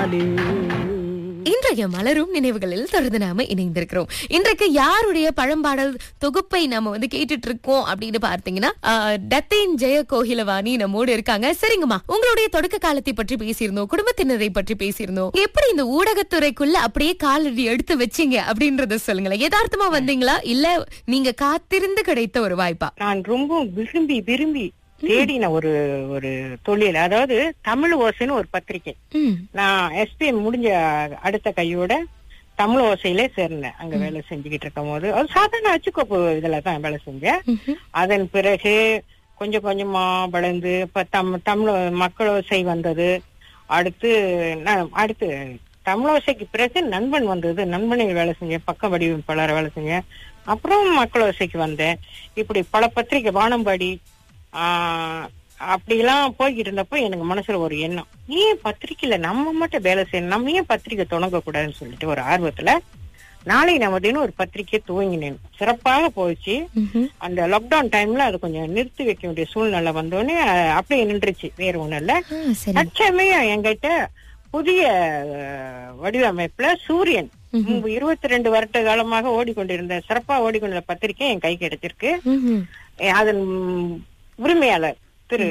நானே இன்றைய மலரும் நினைவுகளில் தொடர்ந்து நாம இணைந்திருக்கிறோம் இன்றைக்கு யாருடைய பழம்பாடல் தொகுப்பை நாம வந்து கேட்டுட்டு இருக்கோம் அப்படின்னு பார்த்தீங்கன்னா ஆஹ், டத்தேன் ஜெய கோகிலவாணி நம்மோடு இருக்காங்க சரிங்கம்மா உங்களுடைய தொடக்க காலத்தை பற்றி பேசியிருந்தோம் குடும்பத்தினரை பற்றி பேசியிருந்தோம் எப்படி இந்த ஊடகத்துறைக்குள்ள அப்படியே காலடி எடுத்து வச்சீங்க அப்படின்றத சொல்லுங்களேன் யதார்த்தமா வந்தீங்களா இல்ல நீங்க காத்திருந்து கிடைத்த ஒரு வாய்ப்பா நான் ரொம்ப விரும்பி விரும்பி தேடின ஒரு ஒரு தொழில் அதாவது தமிழ் ஓசைன்னு ஒரு பத்திரிகை ம் நான் எஸ்பிஎம் முடிஞ்ச அடுத்த கையோட தமிழ் ஓசையிலே சேர்ந்தேன் அங்க வேலை செஞ்சுக்கிட்டு இருக்கும் போது அது சாதாரண அச்சுக்கோப்பு இதுல தான் வேலை செஞ்சேன் ம்ஹும். அதன் பிறகு கொஞ்சம் கொஞ்சமா வளர்ந்து இப்ப தம் தமிழ் மக்கள் ஓசை வந்தது அடுத்து நான் அடுத்து தமிழ் ஓசைக்கு பிறகு நண்பன் வந்தது நண்பனில் வேலை செஞ்சேன் பக்க வடிவமைப்பாளர் வேலை செஞ்சேன் அப்புறம் மக்கள் ஓசைக்கு வந்தேன் இப்படி பல பத்திரிகை வானம்பாடி ஆஹ் அப்படிலாம் போய்கிட்டு இருந்தப்போ எனக்கு மனசுல ஒரு எண்ணம் ஏன் பத்திரிக்கையில நம்ம மட்டும் வேலை செய்யணும் நம்ம ஏன் பத்திரிக்கை தொடங்க கூடாதுன்னு சொல்லிட்டு ஒரு ஆர்வத்துல நாளை நமதுன்னு ஒரு பத்திரிக்கையை துவங்கினேன் சிறப்பாக போச்சு ம்ஹும். அந்த லாக்டவுன் டைம்ல அது கொஞ்சம் நிறுத்தி வைக்க வேண்டிய சூழ்நிலை வந்தோடனே அஹ், அப்படியே நின்றுச்சு வேற ஒண்ணும் இல்ல ஆ, சரி தற்சமயம் என்கிட்ட புதிய அஹ், வடிவமைப்புல சூரியன் இருபத்தி ரெண்டு வருட காலமாக ஓடிக்கொண்டிருந்த சிறப்பா ஓடிக்கொண்டிருந்த பத்திரிக்கை என் கை கிடைச்சிருக்கு ம்ஹும். அஹ், அதன் உரிமையாளர் திரு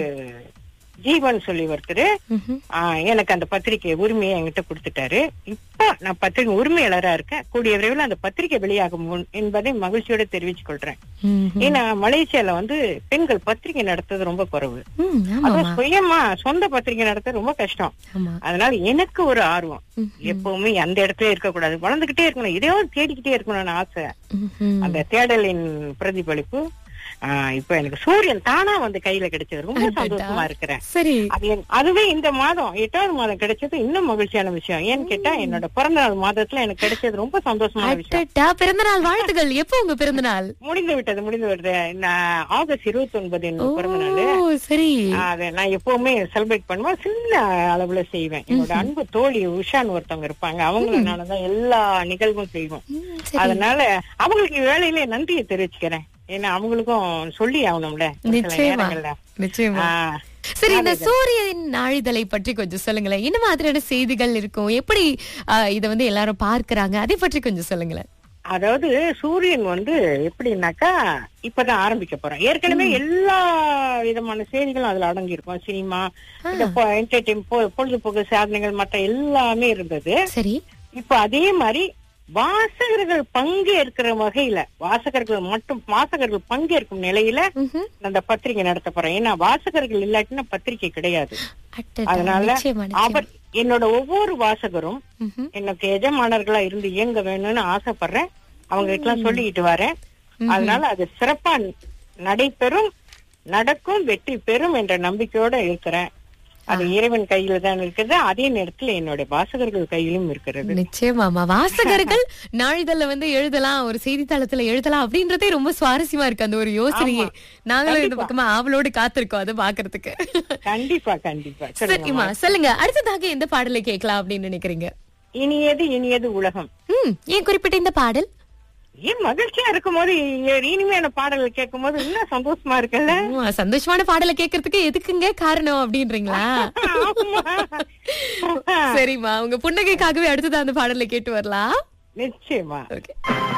ஜீவன் சொல்லி ஒருத்தர் ம்ஹும். ஆஹ், எனக்கு அந்த பத்திரிகை உரிமையை என்கிட்ட கொடுத்துட்டாரு இப்ப நான் பத்திரிகை உரிமையாளரா இருக்கேன் கூடிய விரைவில் அந்த பத்திரிகை வெளியாகும் முன் என்பதை மகிழ்ச்சியோட தெரிவித்துக் கொள்றேன் ம்ஹும். ஏன்னா மலேசியால வந்து பெண்கள் பத்திரிகை நடத்துறது ரொம்ப குறைவு ம், ஆமாமா அதுவும் சுயமா சொந்த பத்திரிகை நடத்த ரொம்ப கஷ்டம் ஆமா அதனால எனக்கு ஒரு ஆர்வம் ம்ஹும். எப்பவுமே அந்த இடத்துல இருக்கக்கூடாது வளர்ந்துகிட்டே இருக்கணும் இதையாவது தேடிக்கிட்டே இருக்கணும்னு ஆசை ம்ஹும். அந்த தேடலின் பிரதிபலிப்பு ஆஹ் இப்ப எனக்கு சூரியன் தானா வந்து கையில கிடைச்சது ரொம்ப சந்தோஷமா இருக்கிறேன் சரி அது என்- அதுவே இந்த மாதம் எட்டாவது மாதம் கிடைச்சது இன்னும் மகிழ்ச்சியான விஷயம் ஏன்னு கேட்டா என்னோட பிறந்த நாள் மாதத்துல எனக்கு கிடைச்சது ரொம்ப சந்தோஷமான விஷயம் அட்டட்டா பிறந்த நாள் வாழ்த்துகள் எப்போ உங்க பிறந்த நாள் முடிந்து விட்டது முடிந்து விட்டது நான் ஆகஸ்ட் இருபத்தி ஒன்பது ஓ பிறந்த நாள் சரி அதை நான் எப்பவுமே செலிப்ரேட் பண்ணுவேன் சின்ன அளவுல செய்வேன் என்னோட அன்பு தோழி உஷான்னு ஒருத்தவங்க இருப்பாங்க அவங்களனாலதான் எல்லா நிகழ்வும் செய்வோம் ம், சரி அதனால அவங்களுக்கு வேலையில நன்றியை தெரிவிச்சுக்கிறேன் ஏன்னா அவங்களுக்கும் சொல்லி ஆகணும்ல ஒரு சில நிச்சயமா நேரங்கள்ல. நிச்சயமா ஆஹ், சரி இந்த சூரியன் நாளிதழை பற்றி கொஞ்சம் சொல்லுங்களேன் என்ன மாதிரியான செய்திகள் இருக்கும் எப்படி ஆ, இத வந்து எல்லாரும் பார்க்கறாங்க அதை பற்றி கொஞ்சம் சொல்லுங்களேன் அதாவது சூரியன் வந்து எப்படின்னாக்கா இப்பதான் ஆரம்பிக்க போறோம் ஏற்கனவே எல்லா விதமான செய்திகளும் அதுல அடங்கி இருக்கும் சினிமா இந்த என்டர்டைன் பொழுதுபோக்கு சாதனைகள் மற்ற எல்லாமே இருந்தது சரி இப்ப அதே மாதிரி வாசகர்கள் பங்கேற்கிற வகையில வாசகர்கள் மட்டும் வாசகர்கள் பங்கேற்கும் நிலையில ம்ஹும். அந்த பத்திரிகை நடத்த போறேன் ஏன்னா வாசகர்கள் இல்லாட்டினா பத்திரிகை கிடையாது அட்டட்டா, அதனால நிச்சயமா நிச்சயமா அவர் என்னோட ஒவ்வொரு வாசகரும் ம்ஹும். எனக்கு எஜமானர்களா இருந்து இயங்க வேணும்னு ஆசைப்படுறேன் அவங்க கிட்ட எல்லாம் சொல்லிக்கிட்டு வரேன் அதனால அது சிறப்பா நடைபெறும் நடக்கும் வெற்றி பெறும் என்ற நம்பிக்கையோட இருக்கிறேன் அது இறைவன் கையில தான் இருக்குது அதே நேரத்துல என்னுடைய வாசகர்கள் கையிலும் இருக்கிறது நிச்சயமாமா வாசகர்கள் நாளிதழ்ல வந்து எழுதலாம் ஒரு செய்தித்தாளத்துல எழுதலாம் அப்படின்றதே ரொம்ப சுவாரஸ்யமா இருக்கு அந்த ஒரு யோசனையே நாங்களும் இந்த பக்கமா ஆவலோடு காத்திருக்கோம் அதை பாக்குறதுக்கு கண்டிப்பா கண்டிப்பா சொல்லுங்க சரிம்மா சொல்லுங்க அடுத்ததாக எந்த பாடலை கேட்கலாம் அப்படின்னு நினைக்கிறீங்க இனியது இனியது உலகம் ம் ஏன் குறிப்பிட்ட இந்த பாடல் ஏன் மகிழ்ச்சியா இருக்கும் போது இனிமையான பாடல்கள் கேட்கும் போது இன்னும் சந்தோஷமா இருக்குல்ல ஆமா, சந்தோஷமான பாடலை கேட்கறதுக்கு எதுக்குங்க காரணம் அப்படின்றீங்களா ஆமா. சரிம்மா உங்க புன்னகைக்காகவே அடுத்தது அந்த பாடலை கேட்டு வரலாம் நிச்சயமா ஓகே